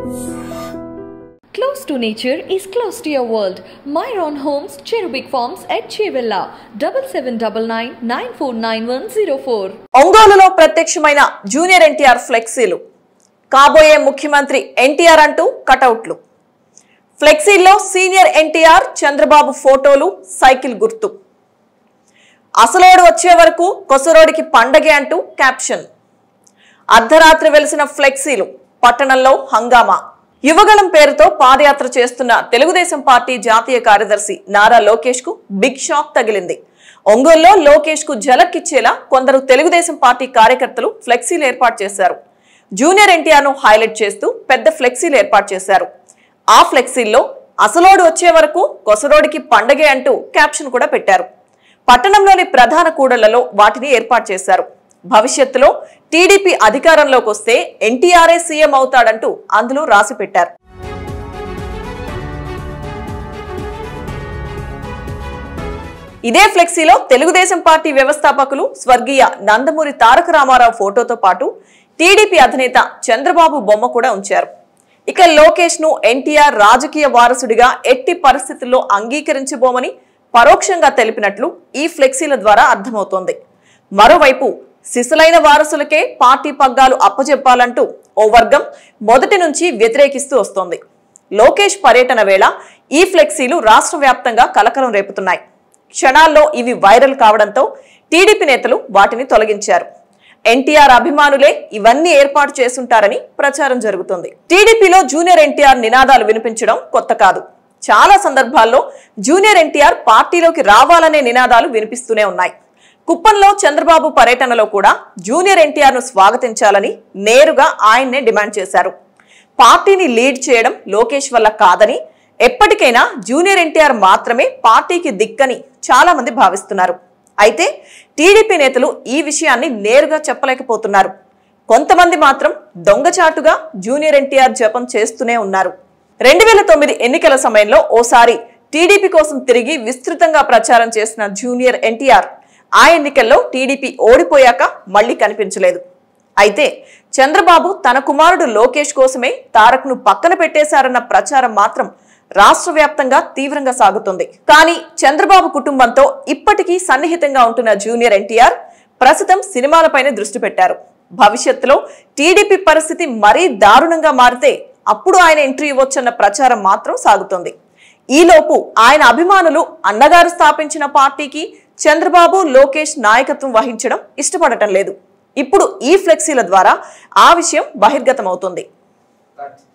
Close to nature is close to your world. Myron Homes, Cherubic Farms at Chevilla, double seven double nine nine four nine one zero four. ఒంగోలులో ప్రత్యక్షమైన junior NTR ఫ్లెక్సీలు కాబోయే ముఖ్యమంత్రి ఎన్టీఆర్ అంటూ కటౌట్లు ఫ్లెక్సీల్లో senior NTR Chandrababu ఫోటోలు సైకిల్ గుర్తు అసలోడు వచ్చే వరకు కొసరోడికి పండగే అంటూ క్యాప్షన్ అర్ధరాత్రి వెలిసిన ఫ్లెక్సీలు పట్టణంలో హంగామా యువగళం పేరుతో పాదయాత్ర చేస్తున్న తెలుగుదేశం పార్టీ జాతీయ కార్యదర్శి నారా లోకేష్ కు బిగ్ షాక్ తగిలింది ఒంగోలులో లోకేష్ కు ఝలక్కిచ్చేలా కొందరు తెలుగుదేశం పార్టీ కార్యకర్తలు ఫ్లెక్సీలు ఏర్పాటు చేశారు జూనియర్ ఎన్టీఆర్ ను హైలైట్ చేస్తూ పెద్ద ఫ్లెక్సీలు ఏర్పాటు చేశారు ఆ ఫ్లెక్సీల్లో అసలోడు వచ్చే వరకు కొసరోడికి పండగే అంటూ క్యాప్షన్ కూడా పెట్టారు పట్టణంలోని ప్రధాన కూడళ్లలో వాటిని ఏర్పాటు చేశారు భవిష్యత్తులో టీడీపీ అధికారంలోకి వస్తే ఎన్టీఆర్ఏ సీఎం అవుతాడంటూ అందులో రాసి పెట్టారు ఇదే ఫ్లెక్సీలో తెలుగుదేశం పార్టీ వ్యవస్థాపకులు స్వర్గీయ నందమూరి తారక రామారావు ఫోటోతో పాటు టీడీపీ అధినేత చంద్రబాబు బొమ్మ కూడా ఉంచారు ఇక లోకేష్ ను ఎన్టీఆర్ రాజకీయ వారసుడిగా ఎట్టి పరిస్థితుల్లో అంగీకరించబోమని పరోక్షంగా తెలిపినట్లు ఈ ఫ్లెక్సీల ద్వారా అర్థమవుతోంది మరోవైపు సిసలైన వారసులకే పార్టీ పగ్గాలు అప్పచెప్పాలంటూ ఓ వర్గం మొదటి నుంచి వ్యతిరేకిస్తూ వస్తోంది లోకేష్ పర్యటన వేళ ఈ ఫ్లెక్సీలు రాష్ట్ర వ్యాప్తంగా కలకలం రేపుతున్నాయి క్షణాల్లో ఇవి వైరల్ కావడంతో టీడీపీ నేతలు వాటిని తొలగించారు ఎన్టీఆర్ అభిమానులే ఇవన్నీ ఏర్పాటు చేసుంటారని ప్రచారం జరుగుతుంది టీడీపీలో జూనియర్ ఎన్టీఆర్ నినాదాలు వినిపించడం కొత్త కాదు చాలా సందర్భాల్లో జూనియర్ ఎన్టీఆర్ పార్టీలోకి రావాలనే నినాదాలు వినిపిస్తూనే ఉన్నాయి కుప్పంలో చంద్రబాబు పర్యటనలో కూడా జూనియర్ ఎన్టీఆర్ ను స్వాగతించాలని నేరుగా ఆయన్నే డిమాండ్ చేశారు పార్టీని లీడ్ చేయడం లోకేష్ వల్ల కాదని ఎప్పటికైనా జూనియర్ ఎన్టీఆర్ మాత్రమే పార్టీకి దిక్కని చాలా మంది భావిస్తున్నారు అయితే టీడీపీ నేతలు ఈ విషయాన్ని నేరుగా చెప్పలేకపోతున్నారు కొంతమంది మాత్రం దొంగచాటుగా జూనియర్ ఎన్టీఆర్ జపం చేస్తూనే ఉన్నారు రెండు వేల తొమ్మిది ఎన్నికల సమయంలో ఓసారి టీడీపీ కోసం తిరిగి విస్తృతంగా ప్రచారం చేసిన జూనియర్ ఎన్టీఆర్ ఆ ఎన్నికల్లో టీడీపీ ఓడిపోయాక మళ్లీ కనిపించలేదు అయితే చంద్రబాబు తన కుమారుడు లోకేష్ కోసమే తారక్ను పక్కన పెట్టేశారన్న ప్రచారం మాత్రం రాష్ట్ర వ్యాప్తంగా తీవ్రంగా సాగుతుంది కానీ చంద్రబాబు కుటుంబంతో ఇప్పటికీ సన్నిహితంగా ఉంటున్న జూనియర్ ఎన్టీఆర్ ప్రస్తుతం సినిమాలపైనే దృష్టి పెట్టారు భవిష్యత్తులో టీడీపీ పరిస్థితి మరీ దారుణంగా మారితే అప్పుడు ఆయన ఎంట్రీ ఇవ్వొచ్చన్న ప్రచారం మాత్రం సాగుతోంది ఈలోపు ఆయన అభిమానులు అన్నగారు స్థాపించిన పార్టీకి చంద్రబాబు లోకేష్ నాయకత్వం వహించడం ఇష్టపడటం లేదు ఇప్పుడు ఈ ఫ్లెక్సీల ద్వారా ఆ విషయం బహిర్గతమవుతుంది